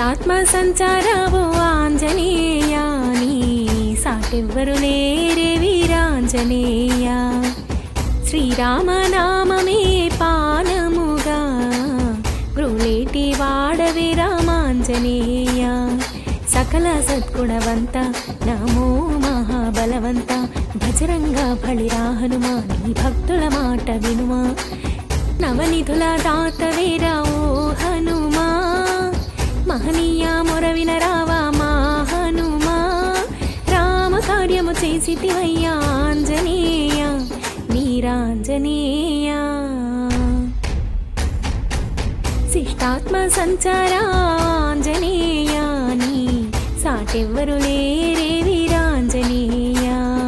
శిష్టాత్మ సంచారావు ఆంజనేయ నీ సాటెవ్వరు లేరే వీరాంజనేయ శ్రీరామనామమే పానముగా గ్రులేటి వాడవే రామాంజనేయ సకల సద్గుణవంత నమో మహాబలవంత భజరంగ బలిరా హనుమా నీ భక్తుల మాట వినుమా నవనిధుల దాతవేరా ఓ హనుమా మహనీయ మొరవిన రావా మా హనుమా రామ కార్యము చేసితివయ్యా ఆంజనేయ వీరాంజనేయ శిష్టాత్మ సంచారా ఆంజనేయ నీ సాటెవ్వరు లేరే వీరాంజనేయ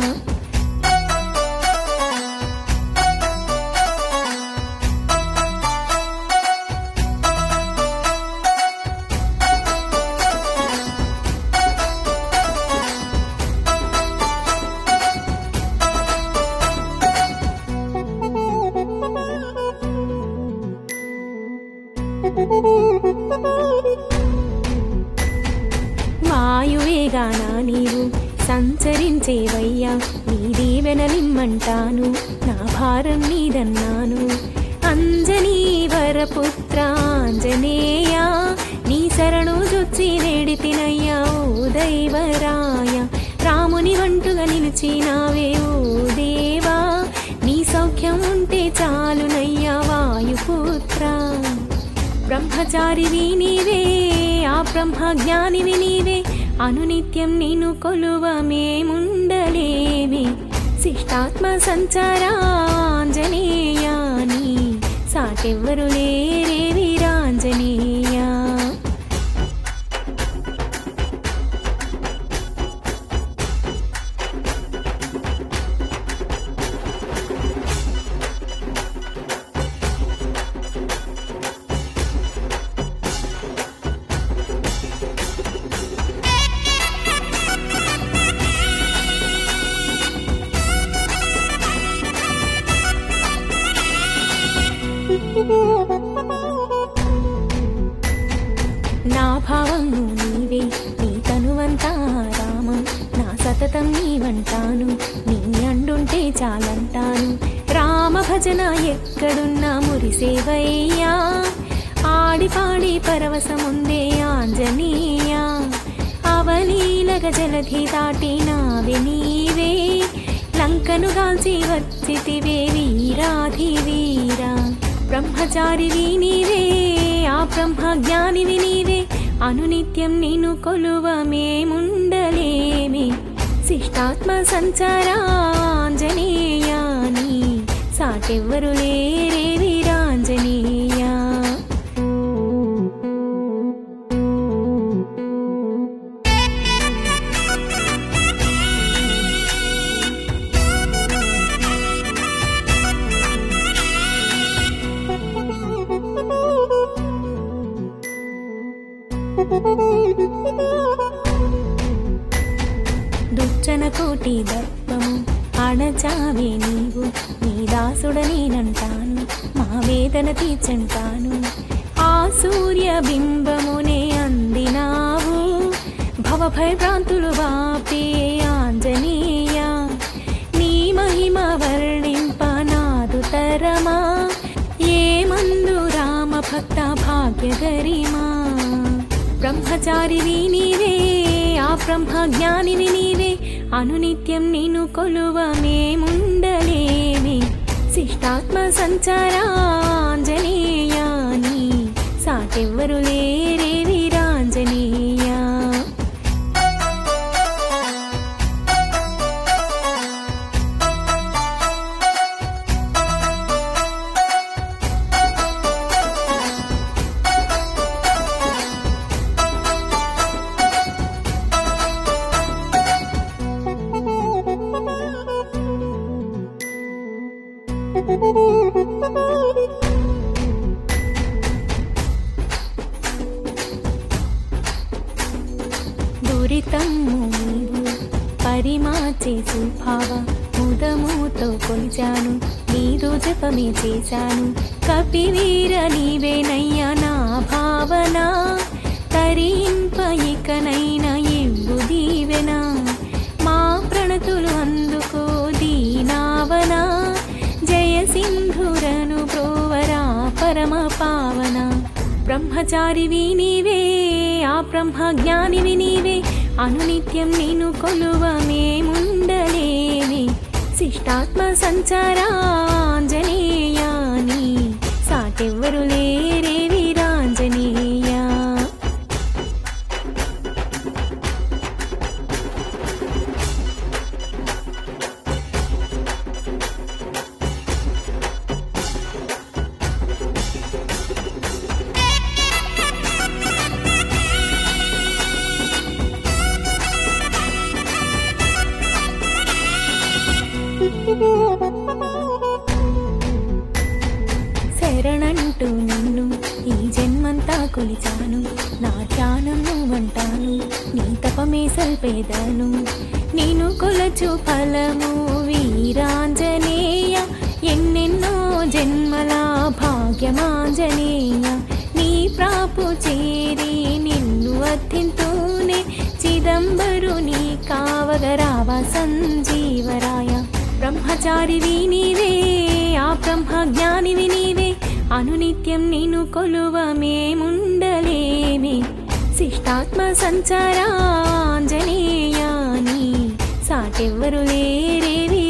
వాయువేగానా నీవు సంచరించేవయ్యా నీ దీవెనలిమ్మంటాను నా భారం నీదన్నాను అంజనీ వరపుత్ర ఆంజనేయ నీ శరణు జొచ్చి నేడితినయ్యా ఓ దైవరాయ రాముని వంటుగా నిలిచినావే ఓ దేవా నీ సౌఖ్యం ఉంటే చాలునయ్యా వాయుపుత్ర బ్రహ్మచారివి నీవే ఆ బ్రహ్మ జ్ఞానివి నీవే అనునిత్యం నేను కొలువ మేముండలేమి శిష్టాత్మ సంచారా ఆంజనేయ నీ సాటెవ్వరు లేరే వీరాంజనేయ నా భావము నీవే నీ తనువంతా రామం నా సతతం నీవంటాను నీ అండుంటే చాలంటాను రామ భజన ఎక్కడున్నా మురిసేవయ్యా ఆడి పాడి పరవశముందే ఆంజనేయ అవలీలగ జలధి దాటి నావే నీవే లంకను గాల్చి వచ్చితివే వీరాధి వీరా బ్రహ్మచారివి నీవే ఆ బ్రహ్మ జ్ఞానివి నీవే అనునిత్యం నేను కొలువ మేముండలేమి శిష్టాత్మ సంచారా ఆంజనేయ నీ సాటెవ్వరు లేరే వీరాంజనేయ దుచ్చన కోటి దర్పము అణచావే నీవు నీ దాసుడనేనంటాను మా వేదన తీర్చంటాను ఆ సూర్య బింబమునే అందినావు భవభయభ్రాంతులు వాపే ఆంజనేయ నీ మహిమ వర్ణింప నాదు తరమా ఏ మందు రామ భక్త భాగ్యగరిమా బ్రహ్మచారివి నీవే ఆ బ్రహ్మ జ్ఞానివి నీవే అనునిత్యం నేను కొలువ మేముండలేమి శిష్టాత్మ సంచారా ఆంజనేయ నీ సాటెవ్వరు లేరే వీరాంజనేయ దురితము నీవు పరిమాచే సుభావ ముదముతో కొలిచాను నీదు జపమే చేశాను కపివీర నీవేనయ్యా నా భావన తరింప ఇకనైన ఇవ్వు దీవెన మా ప్రణతులు అందుకో దీనావన జయ సింధురను ప్రోవరా పరమ పావన బ్రహ్మచారివి నీవే ఆ బ్రహ్మ జ్ఞానివి నీవే అనునిత్యం నేను కొలువ మేముండలేమే శిష్టాత్మ సంచారాంజనేయాని సాటెవ్వరు లేరే వీరాంజనేయ శరణంటూ నిన్ను ఈ జన్మంతా కొలిచాను నా ధ్యానం నువ్వంటాను నీ తపమే సల్పేదను నేను కొలచు ఫలము వీరాంజనేయ ఎన్నెన్నో జన్మల భాగ్యమాంజనేయ నీ ప్రాపు చేరి నిన్ను అర్థింతూనే చిదంబరుని కావగరావ సంజీవరాయ బ్రహ్మచారివి నీవే ఆ బ్రహ్మ జ్ఞానివి నీవే అనునిత్యం నేను కొలువ మేముండలేమే శిష్టాత్మ సంచారాంజనేయాని సాటెవ్వరు లేరే